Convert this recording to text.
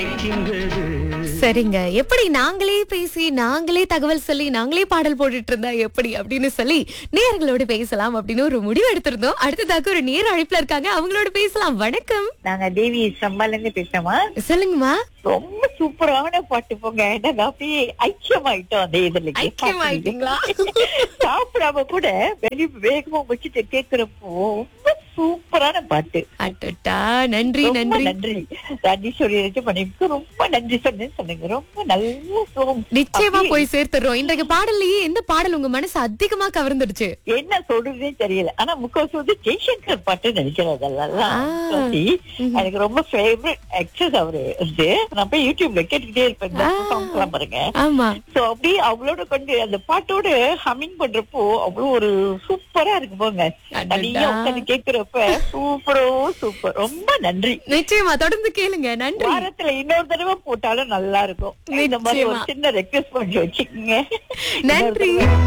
அழைக்கின்றது சரிங்க எப்படி நாங்களே பேசி நாங்களே தகவல் சொல்லி நாங்களே பாடல் போட்டுட்டு இருந்தா எப்படி அப்படின்னு சொல்லி நேயர்களோட பேசலாம் அப்படின்னு ஒரு முடிவு எடுத்திருந்தோம் அடுத்ததாக ஒரு நேர அழைப்புல இருக்காங்க அவங்களோட பேசலாம் வணக்கம் நாங்க தேவி சம்பால இருந்து பேசுறோமா சொல்லுங்கம்மா ரொம்ப சூப்பரான பாட்டு போங்க நாங்க அப்படியே ஐக்கியமாயிட்டோம் அந்த இதுல ஐக்கியமாயிட்டீங்களா? சாப்பிடாம கூட வெளி வேகமா வச்சுட்டு கேக்குறப்போ ரொம்ப சூப்பரான பாட்டு அட்டட்டா நன்றி ரொம்ப நன்றி நன்றி ராஜேஸ்வரி பண்ணிக்கு ரொம்ப நன்றி சொன்னேன்னு சொன்னீங்க ரொம்ப நல்ல சோம் நிச்சயமா போய் சேர்த்துறோம் இன்றைக்கு பாடல்லையே எந்த பாடல் உங்க மனசு அதிகமா கவர்ந்துடுச்சு என்ன சொல்றதே தெரியல ஆனா முக்காசி வந்து ஜெய்சங்கர் பாட்டு நினைக்கிறது அதெல்லாம் ஆ. முக்காவாசி எனக்கு ரொம்ப ஃபேவரட் ஆக்டர்ஸ் அவரு வந்து நான் போய் யூடியூப்ல கேட்டுக்கிட்டே இருப்பேன் இந்த ஆ. songs எல்லாம் பாருங்க ஆமா சோ அப்படியே அவளோட கொண்டு அந்த பாட்டோட ஹம்மிங் பண்றப்போ அவ்வளவு ஒரு சூப்பரா இருக்கு போங்க அடடா. தனியா உட்காந்து கேக்குறப்ப சூப்பரோ சூப்பர் ரொம்ப நன்றி நிச்சயமா தொடர்ந்து கேளுங்க நன்றி வாரத்துல இன்னொரு தடவை போட்டாலும் நல்லா இருக்கும் இந்த மாதிரி ஒரு நிச்சயமா. சின்ன ரெக்வெஸ்ட் பண்ணி வச்சுக்கோங்க நன்றி. இன்னொரு தடவை